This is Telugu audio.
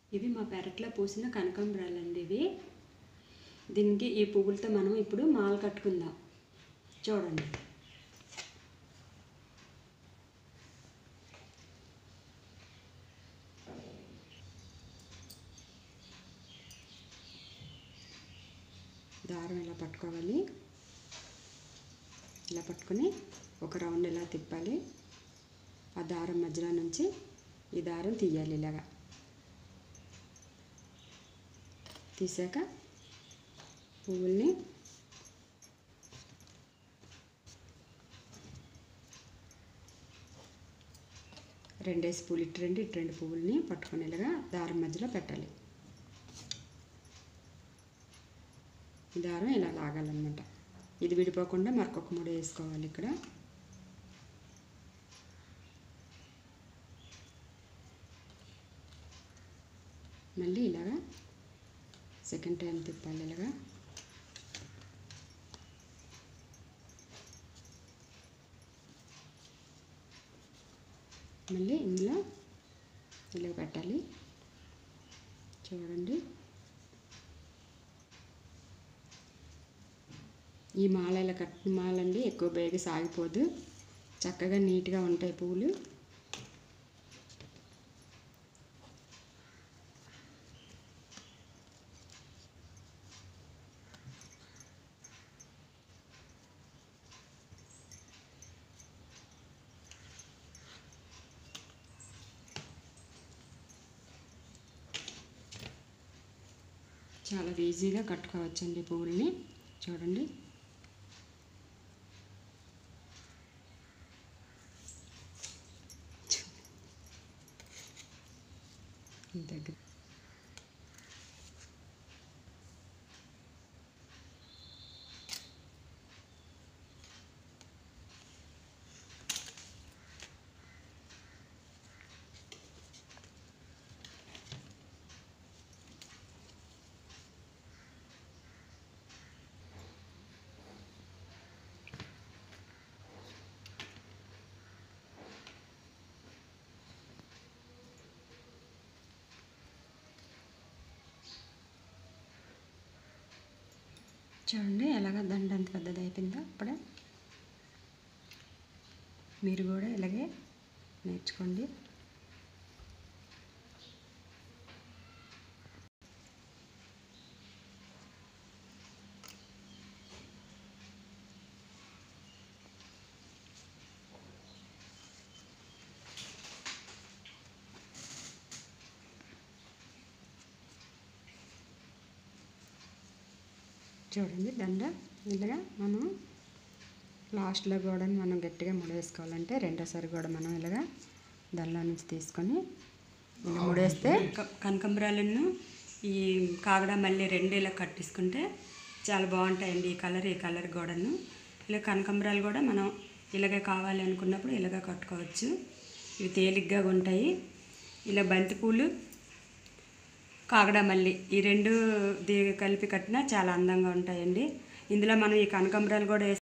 ఇవి మా పెరట్లో పూసిన కనకాంబరాలండి ఇవి దీనికి ఈ పువ్వులతో మనం ఇప్పుడు మాల కట్టుకుందాం చూడండి దారం ఇలా పట్టుకోవాలి ఇలా పట్టుకొని ఒక రౌండ్ ఇలా తిప్పాలి ఆ దారం మధ్యలో నుంచి ఈ దారం తీయాలి ఇలాగా తీసాక పువ్వుల్ని రెండేసి పువ్వులు ఇటు రెండు ఇటు రెండు పువ్వుల్ని పట్టుకొని ఇలాగా దారం మధ్యలో పెట్టాలి ఈ దారం ఇలా లాగాలన్నమాట ఇది విడిపోకుండా మరొక ముడి వేసుకోవాలి ఇక్కడ మళ్ళీ ఇలాగా సెకండ్ టైం తిప్పాలి ఇలాగా మళ్ళీ ఇందులో ఇలా పెట్టాలి చూడండి ఈ మాల ఇలా కట్టిన మాలండి ఎక్కువ బేగ సాగిపోదు చక్కగా నీట్గా ఉంటాయి పువ్వులు చాలా ఈజీగా కట్టుకోవచ్చండి పువ్వుల్ని చూడండి దగ్గర చూడండి ఎలాగ దండ ఎంత పెద్దది అయిపోయిందో అప్పుడే మీరు కూడా ఇలాగే నేర్చుకోండి చూడండి దండ ఇలాగా మనం లాస్ట్లో కూడా మనం గట్టిగా ముడేసుకోవాలంటే రెండోసారి కూడా మనం ఇలాగా దానిలో నుంచి తీసుకొని ఇలా ముడేస్తే కనకంబరాలను ఈ కాగడ మళ్ళీ రెండు ఇలా కట్టేసుకుంటే చాలా బాగుంటాయండి ఈ కలర్ ఈ కలర్ కూడాను ఇలా కనకంబరాలు కూడా మనం ఇలాగే కావాలి అనుకున్నప్పుడు ఇలాగ కట్టుకోవచ్చు ఇవి తేలిగ్గా ఉంటాయి ఇలా బంతిపూలు కాగడ మల్లి ఈ రెండు ది కలిపి కట్టినా చాలా అందంగా ఉంటాయండి ఇందులో మనం ఈ కనకాంబరాలు కూడా వేసి